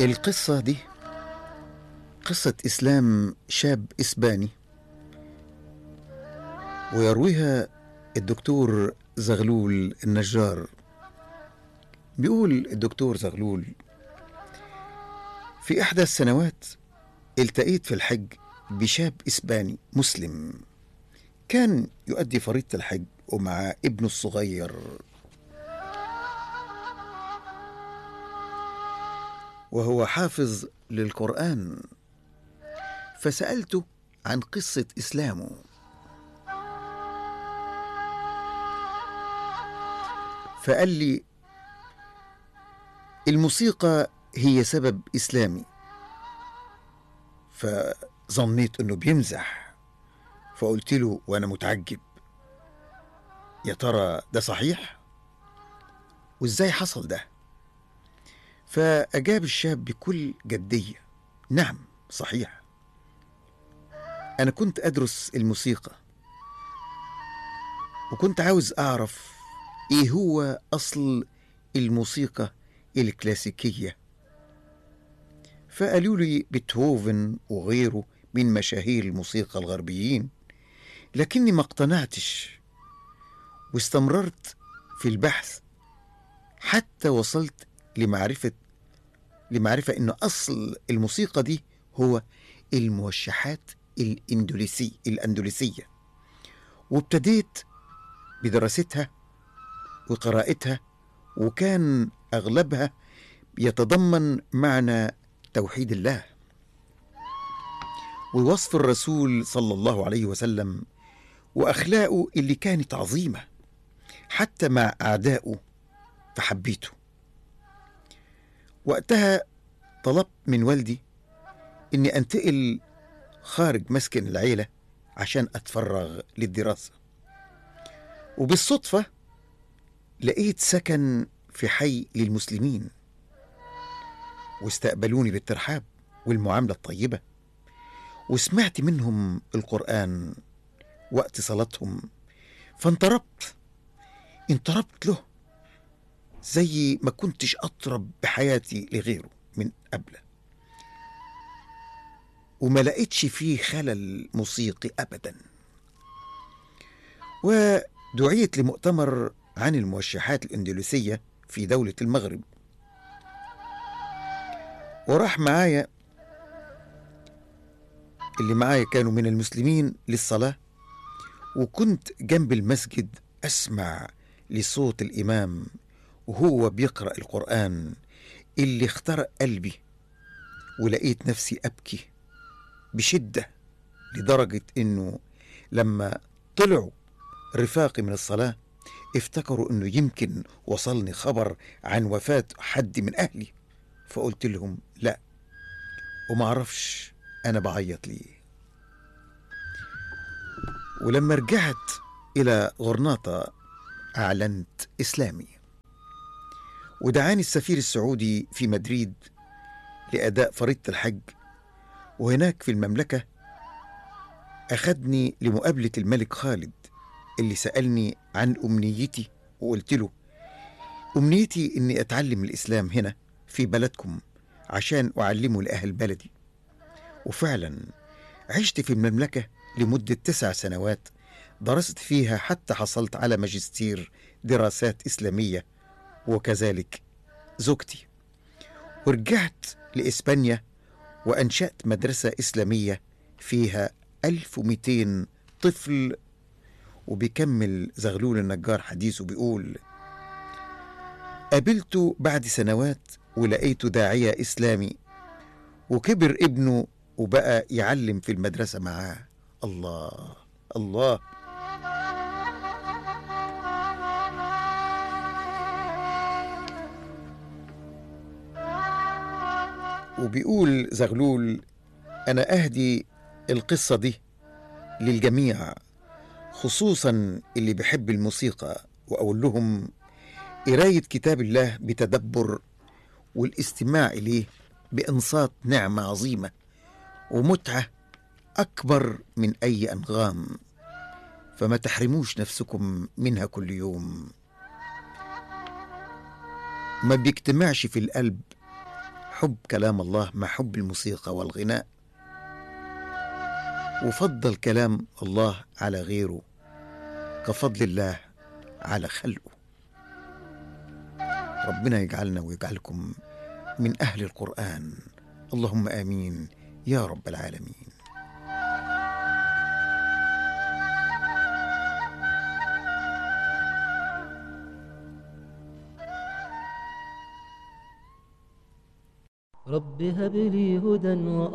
القصة دي قصة إسلام شاب إسباني ويرويها الدكتور زغلول النجار بيقول الدكتور زغلول في إحدى السنوات التقيت في الحج بشاب إسباني مسلم كان يؤدي فريضة الحج ومع ابنه الصغير وهو حافظ للقرآن فسألته عن قصة إسلامه فقال لي الموسيقى هي سبب إسلامي فظنيت أنه بيمزح فقلت له وأنا متعجب يا ترى ده صحيح؟ وإزاي حصل ده؟ فأجاب الشاب بكل جدية نعم صحيح أنا كنت أدرس الموسيقى وكنت عاوز أعرف إيه هو أصل الموسيقى الكلاسيكية فقالوا لي بيتهوفن وغيره من مشاهير الموسيقى الغربيين لكني ما اقتنعتش واستمررت في البحث حتى وصلت لمعرفة لمعرفة أن أصل الموسيقى دي هو الموشحات الإندونيسي الأندلسية وابتديت بدراستها وقراءتها وكان أغلبها يتضمن معنى توحيد الله ووصف الرسول صلى الله عليه وسلم وأخلاقه اللي كانت عظيمة حتى مع أعدائه فحبيته وقتها طلبت من والدي اني انتقل خارج مسكن العيله عشان اتفرغ للدراسه وبالصدفه لقيت سكن في حي للمسلمين واستقبلوني بالترحاب والمعامله الطيبه وسمعت منهم القران وقت صلاتهم فانطربت انطربت له زي ما كنتش أطرب بحياتي لغيره من قبله وما لقيتش فيه خلل موسيقي أبدا ودعيت لمؤتمر عن الموشحات الإندونيسية في دولة المغرب وراح معايا اللي معايا كانوا من المسلمين للصلاة وكنت جنب المسجد أسمع لصوت الإمام وهو بيقرأ القرآن اللي اخترق قلبي ولقيت نفسي أبكي بشدة لدرجة إنه لما طلعوا رفاقي من الصلاة افتكروا إنه يمكن وصلني خبر عن وفاة حد من أهلي فقلت لهم لا ومعرفش أنا بعيط ليه ولما رجعت إلى غرناطة أعلنت إسلامي ودعاني السفير السعودي في مدريد لأداء فريضة الحج وهناك في المملكة أخدني لمقابلة الملك خالد اللي سألني عن أمنيتي وقلت له أمنيتي إني أتعلم الإسلام هنا في بلدكم عشان أعلمه لأهل بلدي وفعلا عشت في المملكة لمدة تسع سنوات درست فيها حتى حصلت على ماجستير دراسات إسلامية وكذلك زوجتي ورجعت لإسبانيا وأنشأت مدرسة إسلامية فيها 1200 طفل وبيكمل زغلول النجار حديثه بيقول قابلته بعد سنوات ولقيته داعية إسلامي وكبر ابنه وبقى يعلم في المدرسة معاه الله الله وبيقول زغلول أنا أهدي القصة دي للجميع خصوصا اللي بيحب الموسيقى وأقول لهم قراية كتاب الله بتدبر والاستماع إليه بإنصات نعمة عظيمة ومتعة أكبر من أي أنغام فما تحرموش نفسكم منها كل يوم ما بيجتمعش في القلب حب كلام الله مع حب الموسيقى والغناء وفضل كلام الله على غيره كفضل الله على خلقه ربنا يجعلنا ويجعلكم من أهل القرآن اللهم آمين يا رب العالمين رب هب لي هدى